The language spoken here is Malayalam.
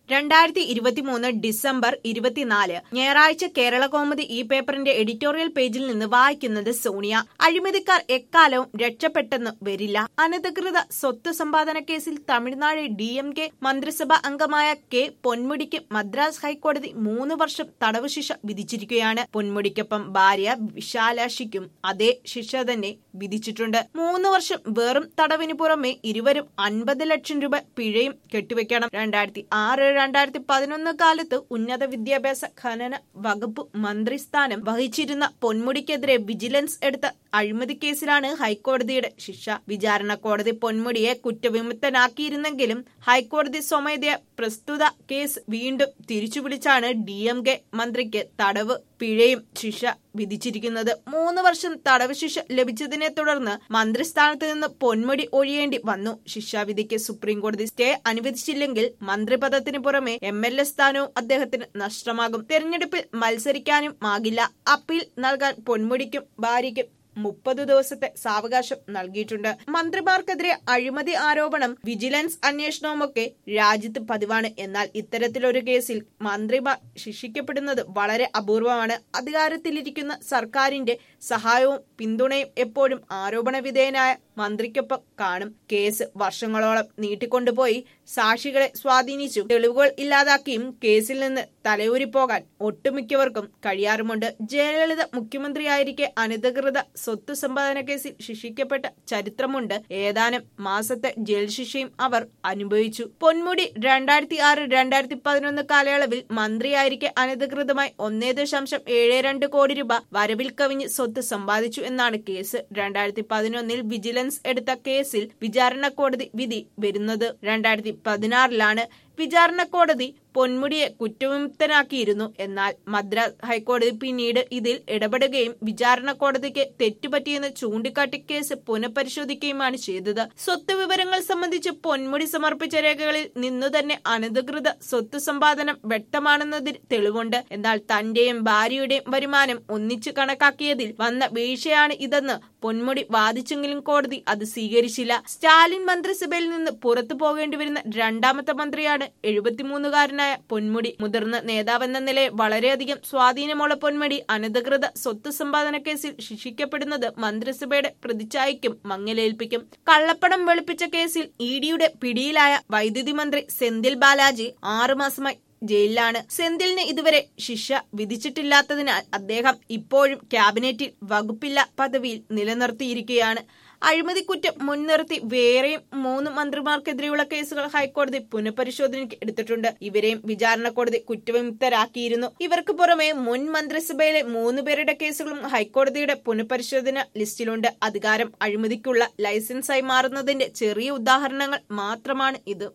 രണ്ടായിരത്തി ഇരുപത്തിമൂന്ന് ഡിസംബർ ഇരുപത്തിനാല് ഞായറാഴ്ച കേരള കോമതി ഈ പേപ്പറിന്റെ എഡിറ്റോറിയൽ പേജിൽ നിന്ന് വായിക്കുന്നത് സോണിയ അഴിമതിക്കാർ എക്കാലവും രക്ഷപ്പെട്ടെന്ന് വരില്ല അനധികൃത സ്വത്ത് സമ്പാദന കേസിൽ തമിഴ്നാട് ഡി എം കെ മന്ത്രിസഭാ അംഗമായ കെ പൊന്മുടിക്ക് മദ്രാസ് ഹൈക്കോടതി മൂന്ന് വർഷം തടവ് ശിക്ഷ വിധിച്ചിരിക്കുകയാണ് പൊന്മുടിക്കൊപ്പം ഭാര്യ വിശാലാക്ഷിക്കും അതേ ശിക്ഷ തന്നെ വിധിച്ചിട്ടുണ്ട് മൂന്ന് വർഷം വെറും തടവിന് പുറമെ ഇരുവരും അൻപത് ലക്ഷം രൂപ പിഴയും കെട്ടിവെക്കണം രണ്ടായിരത്തി ആറ് രണ്ടായിരത്തി പതിനൊന്ന് കാലത്ത് ഉന്നത വിദ്യാഭ്യാസ ഖനന വകുപ്പ് മന്ത്രിസ്ഥാനം വഹിച്ചിരുന്ന പൊന്മുടിക്കെതിരെ വിജിലൻസ് എടുത്ത അഴിമതി കേസിലാണ് ഹൈക്കോടതിയുടെ ശിക്ഷ വിചാരണ കോടതി പൊന്മുടിയെ കുറ്റവിമുക്തനാക്കിയിരുന്നെങ്കിലും ഹൈക്കോടതി സ്വമേധയ പ്രസ്തുത കേസ് വീണ്ടും തിരിച്ചുപിടിച്ചാണ് ഡി എം കെ മന്ത്രിക്ക് തടവ് പിഴയും ശിക്ഷ വിധിച്ചിരിക്കുന്നത് മൂന്ന് വർഷം തടവ് ശിക്ഷ ലഭിച്ചതിനെ തുടർന്ന് മന്ത്രിസ്ഥാനത്ത് നിന്ന് പൊന്മുടി ഒഴിയേണ്ടി വന്നു ശിക്ഷാവിധിക്ക് സുപ്രീം കോടതി സ്റ്റേ അനുവദിച്ചില്ലെങ്കിൽ മന്ത്രിപദത്തിന് പുറമെ എം എൽ എ സ്ഥാനവും അദ്ദേഹത്തിന് നഷ്ടമാകും തെരഞ്ഞെടുപ്പിൽ മത്സരിക്കാനും ആകില്ല അപ്പീൽ നൽകാൻ പൊന്മുടിക്കും ഭാര്യയ്ക്കും മുപ്പത് ദിവസത്തെ സാവകാശം നൽകിയിട്ടുണ്ട് മന്ത്രിമാർക്കെതിരെ അഴിമതി ആരോപണം വിജിലൻസ് അന്വേഷണവുമൊക്കെ രാജ്യത്ത് പതിവാണ് എന്നാൽ ഇത്തരത്തിലൊരു കേസിൽ മന്ത്രിമാർ ശിക്ഷിക്കപ്പെടുന്നത് വളരെ അപൂർവമാണ് അധികാരത്തിലിരിക്കുന്ന സർക്കാരിന്റെ സഹായവും പിന്തുണയും എപ്പോഴും ആരോപണ വിധേയനായ മന്ത്രിക്കൊപ്പം കാണും കേസ് വർഷങ്ങളോളം നീട്ടിക്കൊണ്ടുപോയി സാക്ഷികളെ സ്വാധീനിച്ചും തെളിവുകൾ ഇല്ലാതാക്കിയും കേസിൽ നിന്ന് തലയൂരിപ്പോകാൻ ഒട്ടുമിക്കവർക്കും കഴിയാറുമുണ്ട് ജയലളിത മുഖ്യമന്ത്രിയായിരിക്കെ അനധികൃത സ്വത്ത് സമ്പാദന കേസിൽ ശിക്ഷിക്കപ്പെട്ട ചരിത്രമുണ്ട് ഏതാനും മാസത്തെ ജയിൽ ശിക്ഷയും അവർ അനുഭവിച്ചു പൊന്മുടി രണ്ടായിരത്തി ആറ് രണ്ടായിരത്തി പതിനൊന്ന് കാലയളവിൽ മന്ത്രിയായിരിക്കെ അനധികൃതമായി ഒന്നേ ദശാംശം ഏഴ് രണ്ട് കോടി രൂപ വരവിൽ കവിഞ്ഞ് സ്വത്ത് സമ്പാദിച്ചു എന്നാണ് കേസ് രണ്ടായിരത്തി പതിനൊന്നിൽ വിജിലൻസ് എടുത്ത കേസിൽ വിചാരണ കോടതി വിധി വരുന്നത് രണ്ടായിരത്തി പതിനാറിലാണ് വിചാരണ കോടതി പൊന്മുടിയെ കുറ്റവിമുക്തനാക്കിയിരുന്നു എന്നാൽ മദ്രാസ് ഹൈക്കോടതി പിന്നീട് ഇതിൽ ഇടപെടുകയും വിചാരണ കോടതിക്ക് തെറ്റുപറ്റിയെന്ന് ചൂണ്ടിക്കാട്ടി കേസ് പുനഃപരിശോധിക്കുകയുമാണ് ചെയ്തത് സ്വത്ത് വിവരങ്ങൾ സംബന്ധിച്ച് പൊന്മുടി സമർപ്പിച്ച രേഖകളിൽ നിന്നു തന്നെ അനധികൃത സ്വത്ത് സമ്പാദനം വ്യക്തമാണെന്നതിന് തെളിവുണ്ട് എന്നാൽ തന്റെയും ഭാര്യയുടെയും വരുമാനം ഒന്നിച്ചു കണക്കാക്കിയതിൽ വന്ന വീഴ്ചയാണ് ഇതെന്ന് പൊന്മുടി വാദിച്ചെങ്കിലും കോടതി അത് സ്വീകരിച്ചില്ല സ്റ്റാലിൻ മന്ത്രിസഭയിൽ നിന്ന് പുറത്തു പോകേണ്ടി വരുന്ന രണ്ടാമത്തെ മന്ത്രിയാണ് എഴുപത്തിമൂന്നുകാരനായ പൊന്മുടി മുതിർന്ന നേതാവെന്ന നിലയിൽ വളരെയധികം സ്വാധീനമുള്ള പൊന്മുടി അനധികൃത സ്വത്ത് സമ്പാദന കേസിൽ ശിക്ഷിക്കപ്പെടുന്നത് മന്ത്രിസഭയുടെ പ്രതിച്ഛായയ്ക്കും മങ്ങലേൽപ്പിക്കും കള്ളപ്പണം വെളുപ്പിച്ച കേസിൽ ഇ ഡിയുടെ പിടിയിലായ വൈദ്യുതി മന്ത്രി സെന്തിൽ ബാലാജി ആറുമാസമായി ജയിലിലാണ് സെന്തിലിന് ഇതുവരെ ശിക്ഷ വിധിച്ചിട്ടില്ലാത്തതിനാൽ അദ്ദേഹം ഇപ്പോഴും ക്യാബിനറ്റിൽ വകുപ്പില്ല പദവിയിൽ നിലനിർത്തിയിരിക്കുകയാണ് അഴിമതിക്കുറ്റം മുൻനിർത്തി വേറെയും മൂന്ന് മന്ത്രിമാർക്കെതിരെയുള്ള കേസുകൾ ഹൈക്കോടതി പുനഃപരിശോധനയ്ക്ക് എടുത്തിട്ടുണ്ട് ഇവരെയും വിചാരണ കോടതി കുറ്റവിമുക്തരാക്കിയിരുന്നു ഇവർക്ക് പുറമെ മുൻ മന്ത്രിസഭയിലെ മൂന്ന് പേരുടെ കേസുകളും ഹൈക്കോടതിയുടെ പുനഃപരിശോധന ലിസ്റ്റിലുണ്ട് അധികാരം അഴിമതിക്കുള്ള ലൈസൻസായി മാറുന്നതിന്റെ ചെറിയ ഉദാഹരണങ്ങൾ മാത്രമാണ് ഇത്